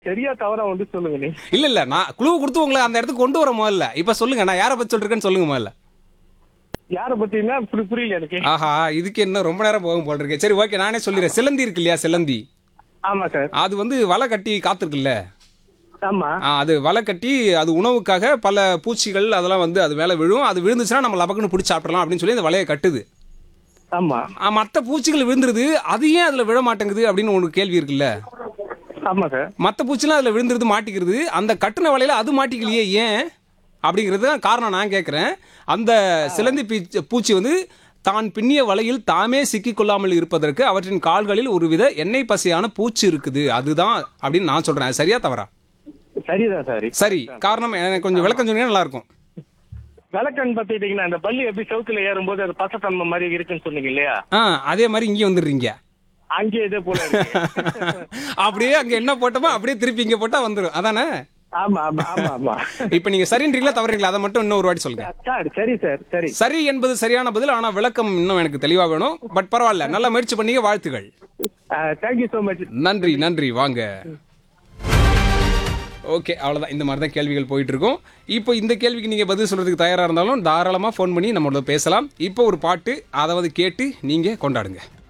சரியா தவறா வந்து சொல்லுங்க நீ இல்ல இல்ல நான் குழு கொடுத்து உங்களை அந்த இடத்துக்கு கொண்டு வர முதல்ல இப்ப சொல்லுங்க நான் யாரை பத்தி சொல்றேன்னு சொல்லுங்க முதல்ல யார பத்தினா புரி- புரியல எனக்கு ஆஹா இதுக்கு என்ன ரொம்ப நேரம் போகும் போல் இருக்கு சரி ஓகே நானே சொல்லிடுறேன் சிலந்தி இருக்கு இல்லையா சிலந்தி ஆமா சார் அது வந்து வலை கட்டி காத்திருக்குல்ல ஆமா ஆ, அது வலை கட்டி அது உணவுக்காக பல பூச்சிகள் அதெல்லாம் வந்து அது மேலே விழும் அது விழுந்துச்சுன்னா நம்ம லபக்குன்னு பிடிச்சி சாப்பிடலாம் அப்படின்னு சொல்லி அந்த வலையை கட்டுது ஆமா மற்ற பூச்சிகள் விழுந்துருது அது ஏன் அதில் விழ மாட்டேங்குது அப்படின்னு ஒரு கேள்வி இருக்குல்ல ஆமா சார் மற்ற பூச்சிலாம் அதில் விழுந்துருது மாட்டிக்கிறது அந்த கட்டுன வலையில அது மாட்டிக்கலையே ஏன் அப்படிங்கிறது தான் காரணம் நான் கேட்குறேன் அந்த சிலந்தி பீச்ச- பூச்சி வந்து தான் பின்னிய வலையில் தாமே சிக்கிக் கொள்ளாமல் இருப்பதற்கு அவற்றின் கால்களில் ஒருவித எண்ணெய் பசையான பூச்சி இருக்குது அதுதான் அப்படின்னு நான் சொல்றேன் சரியா தவறா சரிதான் சார் சரி காரணம் எனக்கு கொஞ்சம் விளக்கம் சொன்னீங்கன்னா நல்லா இருக்கும் விளக்கன் பாத்துக்கிட்டீங்கன்னா அந்த பள்ளி எப்படி சவுத்துல ஏறும்போது அது பசத்தன்மை மாதிரி இருக்குன்னு சொன்னீங்க இல்லையா ஆ அதே மாதிரி இங்கே வந்துடுறீங்க அங்கே இதே போல இருக்கு. அப்படியே அங்கே என்ன போட்டோமோ அப்படியே திருப்பி இங்கே போட்டால் வந்துடும் அதானே ஆமா ஆமா ஆமா ஆமா இப்போ நீங்கள் சரின்றீங்களா தவறீங்களா அதை மட்டும் இன்னொரு வாட்டி சொல்லுங்க சார் சரி சார் சரி சரி என்பது சரியான பதில் ஆனா விளக்கம் இன்னும் எனக்கு தெளிவா வேணும் பட் பரவாயில்ல நல்லா முயற்சி பண்ணீங்க வாழ்த்துகள் தேங்க்யூ ஸோ மச் நன்றி நன்றி வாங்க ஓகே அவ்வளோதான் இந்த மாதிரி தான் கேள்விகள் போயிட்டு இருக்கும் இப்போ இந்த கேள்விக்கு நீங்கள் பதில் சொல்றதுக்கு தயாராக இருந்தாலும் தாராளமாக ஃபோன் பண்ணி நம்மளோட பேசலாம் இப்போ ஒரு பாட்டு அதாவது கேட்டு நீங்கள் கொண்டாடுங்க